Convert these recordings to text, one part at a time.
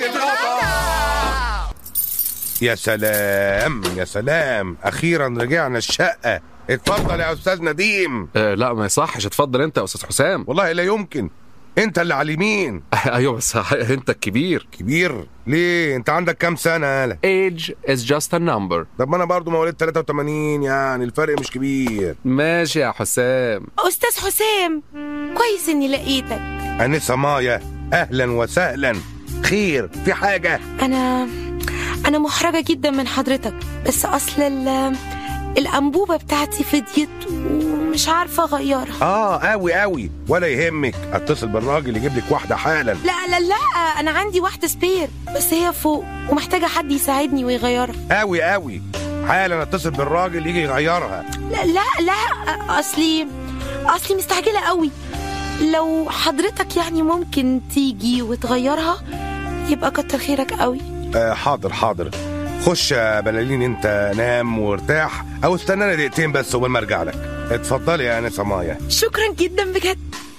يا سلام يا سلام اخيرا رجعنا الشقه اتفضل يا استاذ نديم آه لا ما يصحش اتفضل انت يا استاذ حسام والله لا يمكن انت اللي على اليمين ايوه بس انت الكبير كبير ليه انت عندك كام سنه يالا age is just a number طب ما انا برضو مواليد 83 يعني الفرق مش كبير ماشي يا حسام أستاذ حسام كويس إني لقيتك انسه مايا اهلا وسهلا خير في حاجه أنا أنا محرجة جدا من حضرتك بس أصل ال... الأنبوبة بتاعتي فضيت ومش عارفة أغيرها اه قوي قوي ولا يهمك اتصل بالراجل يجيب لك واحده حالا لا لا لا أنا عندي واحدة سبير بس هي فوق ومحتاجة حد يساعدني ويغيرها قوي قوي حالا اتصل بالراجل يجي يغيرها لا لا لا أصلي أصلي مستعجلة قوي لو حضرتك يعني ممكن تيجي وتغيرها يبقى كتر خيرك قوي آه حاضر حاضر خش يا بلالين انت نام وارتاح او استناني دقيقتين بس قبل ما ارجع لك اتفضلي يا انسه مايا شكرا جدا بجد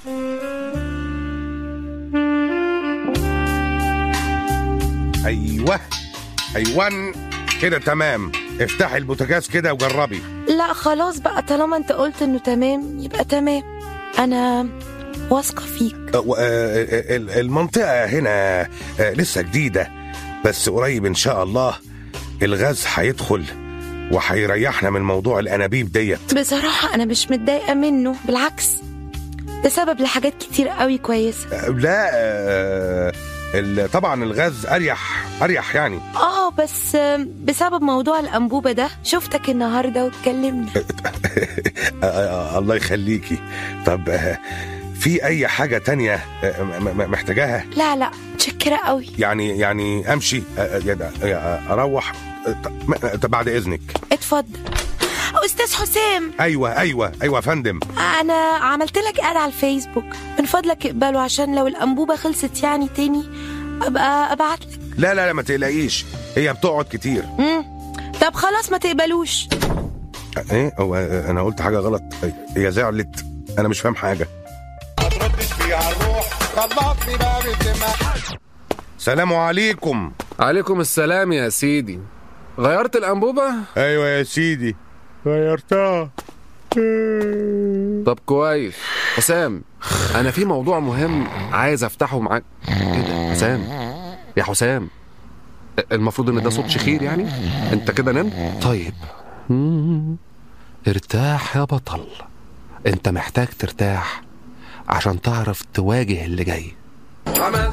ايوه ايوان كده تمام افتحي البوتاجاز كده وجربي لا خلاص بقى طالما انت قلت انه تمام يبقى تمام انا واثقة فيك أه، و- آه، ال- المنطقة هنا آه، لسه جديدة بس قريب إن شاء الله الغاز هيدخل وهيريحنا من موضوع الأنابيب ديت بصراحة انا مش متضايقة منه بالعكس ده سبب لحاجات كتير قوي كويسة آه، لا آه، ال- طبعا الغاز أريح أريح يعني اه بس آم، بسبب موضوع الأنبوبة ده شفتك النهاردة واتكلمنا آه، آه، الله يخليكي طب آه، في أي حاجة تانية آه، م- م- محتاجاها لا لا متشكرة قوي يعني يعني أمشي آه، آه، يا- آه، أروح آه، طب- طب بعد إذنك اتفضل أستاذ حسام أيوة أيوة أيوة يا فندم أنا عملت لك إعلان على الفيسبوك من فضلك اقبله عشان لو الأنبوبة خلصت يعني تاني أبقى أبعت لك لا لا لا ما تقلقيش هي بتقعد كتير مم. طب خلاص ما تقبلوش ايه هو انا قلت حاجه غلط هي زعلت انا مش فاهم حاجه سلام عليكم عليكم السلام يا سيدي غيرت الانبوبه ايوه يا سيدي غيرتها طب كويس حسام انا في موضوع مهم عايز افتحه معاك ايه ده حسام يا حسام المفروض ان ده صوت شخير يعني انت كده نمت طيب مم. ارتاح يا بطل انت محتاج ترتاح عشان تعرف تواجه اللي جاي عملت